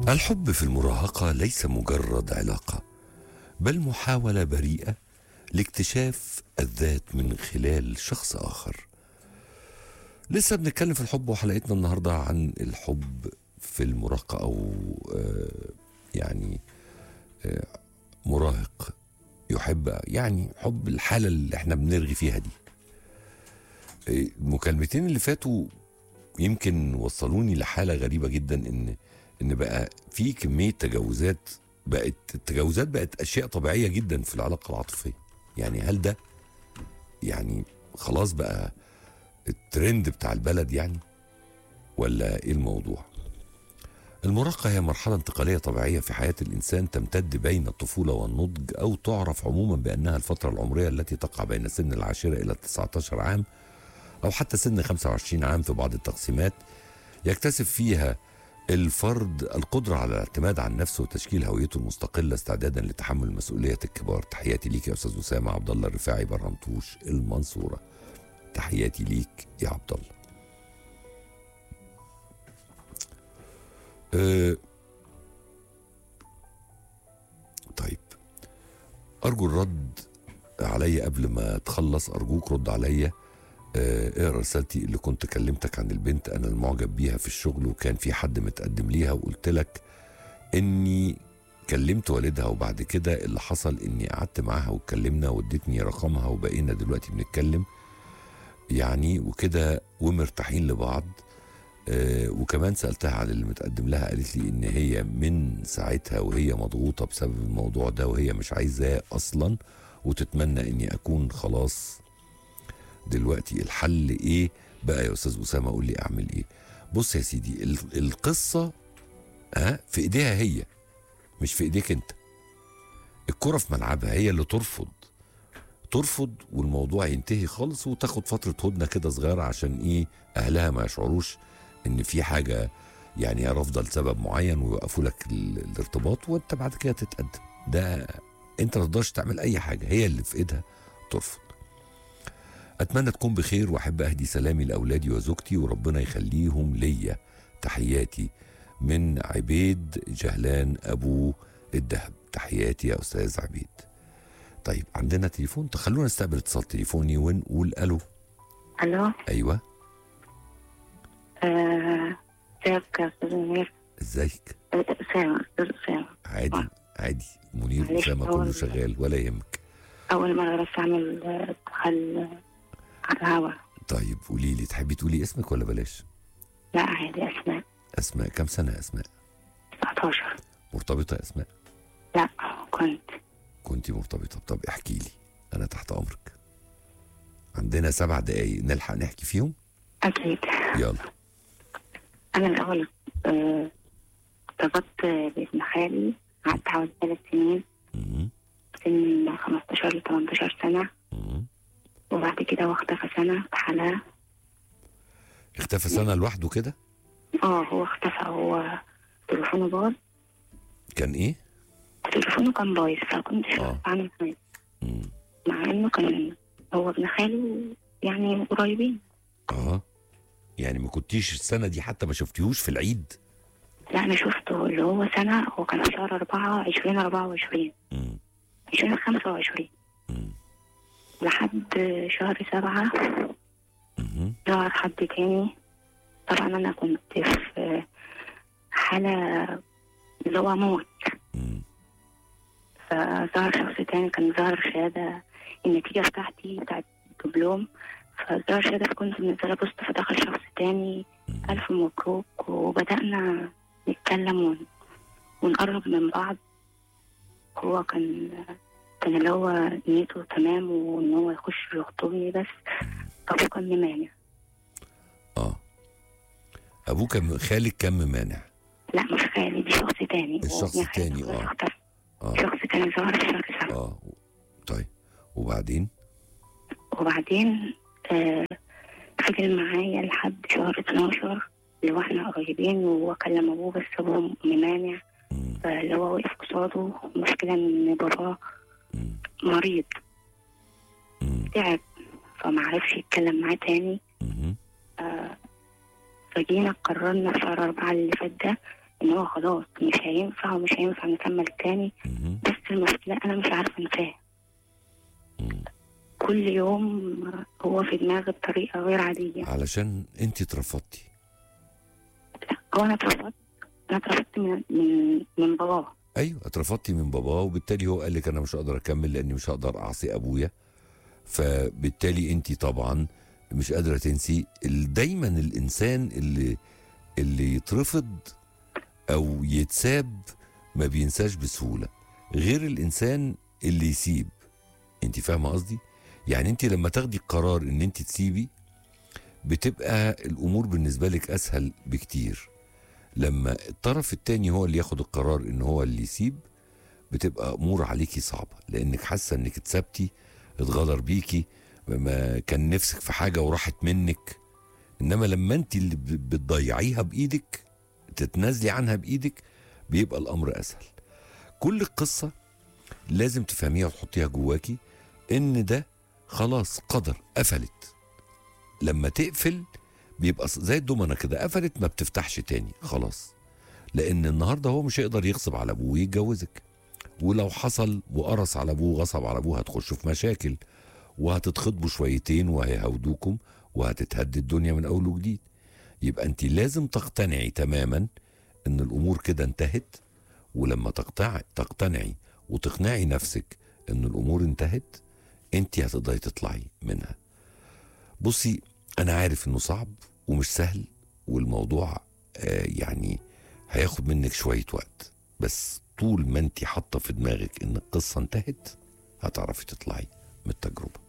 الحب في المراهقة ليس مجرد علاقة بل محاولة بريئة لاكتشاف الذات من خلال شخص آخر لسه بنتكلم في الحب وحلقتنا النهاردة عن الحب في المراهقة أو آه، يعني آه، مراهق يحب يعني حب الحالة اللي احنا بنرغي فيها دي آه، المكالمتين اللي فاتوا يمكن وصلوني لحالة غريبة جدا ان ان بقى في كمية تجاوزات بقت التجاوزات بقت اشياء طبيعية جدا في العلاقة العاطفية يعني هل ده يعني خلاص بقى الترند بتاع البلد يعني ولا ايه الموضوع المراهقة هي مرحلة انتقالية طبيعية في حياة الإنسان تمتد بين الطفولة والنضج أو تعرف عموما بأنها الفترة العمرية التي تقع بين سن العاشرة إلى 19 عام أو حتى سن 25 عام في بعض التقسيمات يكتسب فيها الفرد القدرة على الاعتماد على نفسه وتشكيل هويته المستقلة استعدادا لتحمل مسؤولية الكبار تحياتي ليك يا أستاذ أسامة عبد الله الرفاعي برهمتوش المنصورة تحياتي ليك يا عبد الله أه طيب أرجو الرد عليا قبل ما تخلص أرجوك رد عليا آه، اقرا رسالتي اللي كنت كلمتك عن البنت انا المعجب بيها في الشغل وكان في حد متقدم ليها وقلت لك اني كلمت والدها وبعد كده اللي حصل اني قعدت معاها واتكلمنا وادتني رقمها وبقينا دلوقتي بنتكلم يعني وكده ومرتاحين لبعض آه، وكمان سالتها على اللي متقدم لها قالت لي ان هي من ساعتها وهي مضغوطه بسبب الموضوع ده وهي مش عايزاه اصلا وتتمنى اني اكون خلاص دلوقتي الحل ايه بقى يا استاذ اسامه قول لي اعمل ايه بص يا سيدي ال- القصه ها في ايديها هي مش في ايديك انت الكره في ملعبها هي اللي ترفض ترفض والموضوع ينتهي خالص وتاخد فتره هدنه كده صغيره عشان ايه اهلها ما يشعروش ان في حاجه يعني هي رافضه لسبب معين ويوقفوا لك ال- الارتباط وانت بعد كده تتقدم ده انت ما تقدرش تعمل اي حاجه هي اللي في ايدها ترفض أتمنى تكون بخير وأحب أهدي سلامي لأولادي وزوجتي وربنا يخليهم ليا تحياتي من عبيد جهلان أبو الدهب تحياتي يا أستاذ عبيد طيب عندنا تليفون تخلونا نستقبل اتصال تليفوني ونقول ألو الو أيوة آه، ازيك يا استاذ منير إزيك آه، اسامه استاذ اسامه عادي عادي منير معلش أسامة هو كله ال- شغال ولا يهمك اول مره بس اعمل آه، ادخال على الهوا طيب قولي لي تحبي تقولي اسمك ولا بلاش لا عادي اسماء أسماء كم سنة يا أسماء 19 مرتبطة يا أسماء لا كنت كنتي مرتبطة طب احكي لي أنا تحت أمرك عندنا سبع دقايق نلحق نحكي فيهم اكيد يلا انا الاول آه، ارتبطت بابن خالي قعدت حوالي ثلاث سنين مم. سن 15 ل 18 سنه مم. وبعد كده واختفى سنه في حالها اختفى سنة لوحده كده اه هو اختفى هو تليفونه باظ كان ايه تليفونه كان بايظ فكنتش آه. عارفة عنه حاجه مم. مع انه كان هو ابن خالي يعني قريبين اه يعني ما كنتيش السنة دي حتى ما شفتيهوش في العيد لا انا شفته اللي هو سنة هو كان في شهر أربعة عشرين أربعة وعشرين مم. عشرين خمسة وعشرين مم. لحد شهر سبعة مم. ظهر حد تاني طبعا أنا كنت في حالة اللي هو موت مم. فظهر شخص تاني كان ظهر شهادة النتيجة بتاعتي بتاعت دبلوم فظهر شهادة فكنت منزلة بوست فدخل شخص تاني مم. ألف مبروك وبدأنا نتكلم ون... ونقرب من بعض هو كان كان اللي هو نيته تمام وإن هو يخش يخطبني بس أبوه كان ممانع اه ابوه كان خالك كان مانع لا مش خالي دي شخص تاني الشخص وابن خالي التاني، خلاص آه. اختفى. اه شخص كان ظهر في شهر سبعة اه طيب وبعدين وبعدين آه فضل معايا لحد شهر 12 اللي هو احنا قريبين وهو كلم ابوه بس ابوه ممانع مم. فاللي هو وقف قصاده المشكلة ان باباه مم. مريض مم. تعب فمعرفش يتكلم معاه تاني مم. فجينا قررنا في شهر أربعة اللي فات ده ان هو خلاص مش هينفع ومش هينفع نكمل تاني مهم. بس المشكلة انا مش عارفة انساه مم. كل يوم هو في دماغي بطريقة غير عادية علشان انت اترفضتي هو انا اترفضت انا اترفضت من من من باباه ايوه اترفضتي من باباه وبالتالي هو قال لك انا مش هقدر اكمل لاني مش هقدر اعصي ابويا فبالتالي انت طبعا مش قادره تنسي ال- دايما الانسان اللي اللي يترفض او يتساب ما بينساش بسهوله غير الانسان اللي يسيب انت فاهمه قصدي يعني انت لما تاخدي قرار ان انت تسيبي بتبقى الامور بالنسبه لك اسهل بكتير لما الطرف التاني هو اللي ياخد القرار ان هو اللي يسيب بتبقى امور عليكي صعبه لانك حاسه انك اتسبتي اتغدر بيكي ما كان نفسك في حاجه وراحت منك انما لما انت اللي ب- بتضيعيها بايدك تتنازلي عنها بايدك بيبقى الامر اسهل كل القصه لازم تفهميها وتحطيها جواكي ان ده خلاص قدر قفلت لما تقفل بيبقى زي الدومنه كده قفلت ما بتفتحش تاني خلاص لان النهارده هو مش هيقدر يغصب على ابوه ويتجوزك ولو حصل وقرص على ابوه غصب على ابوه هتخشوا في مشاكل وهتتخطبوا شويتين وهيهودوكم وهتتهد الدنيا من اول وجديد يبقى انت لازم تقتنعي تماما ان الامور كده انتهت ولما تقطعي تقتنعي وتقنعي نفسك ان الامور انتهت انت هتقدري تطلعي منها بصي انا عارف انه صعب ومش سهل والموضوع آه يعني هياخد منك شويه وقت بس طول ما انت حاطه في دماغك ان القصه انتهت هتعرفي تطلعي من التجربه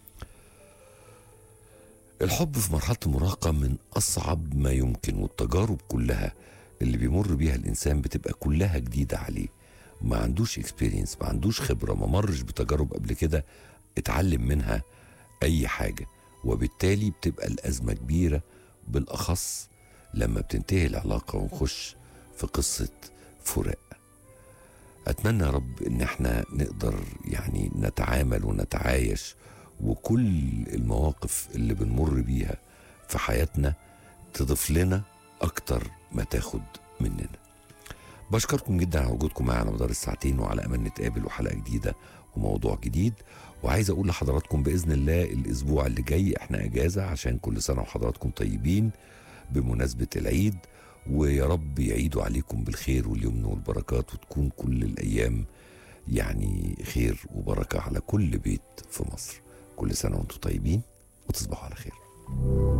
الحب في مرحله المراهقه من اصعب ما يمكن والتجارب كلها اللي بيمر بيها الانسان بتبقى كلها جديده عليه ما عندوش اكسبيرينس ما عندوش خبره ما مرش بتجارب قبل كده اتعلم منها اي حاجه وبالتالي بتبقى الازمه كبيره بالاخص لما بتنتهي العلاقه ونخش في قصه فراق اتمنى يا رب ان احنا نقدر يعني نتعامل ونتعايش وكل المواقف اللي بنمر بيها في حياتنا تضيف لنا اكتر ما تاخد مننا بشكركم جدا على وجودكم معايا على مدار الساعتين وعلى امل نتقابل وحلقه جديده وموضوع جديد وعايز اقول لحضراتكم باذن الله الاسبوع اللي جاي احنا اجازه عشان كل سنه وحضراتكم طيبين بمناسبه العيد ويا رب يعيدوا عليكم بالخير واليمن والبركات وتكون كل الايام يعني خير وبركه على كل بيت في مصر كل سنه وانتم طيبين وتصبحوا على خير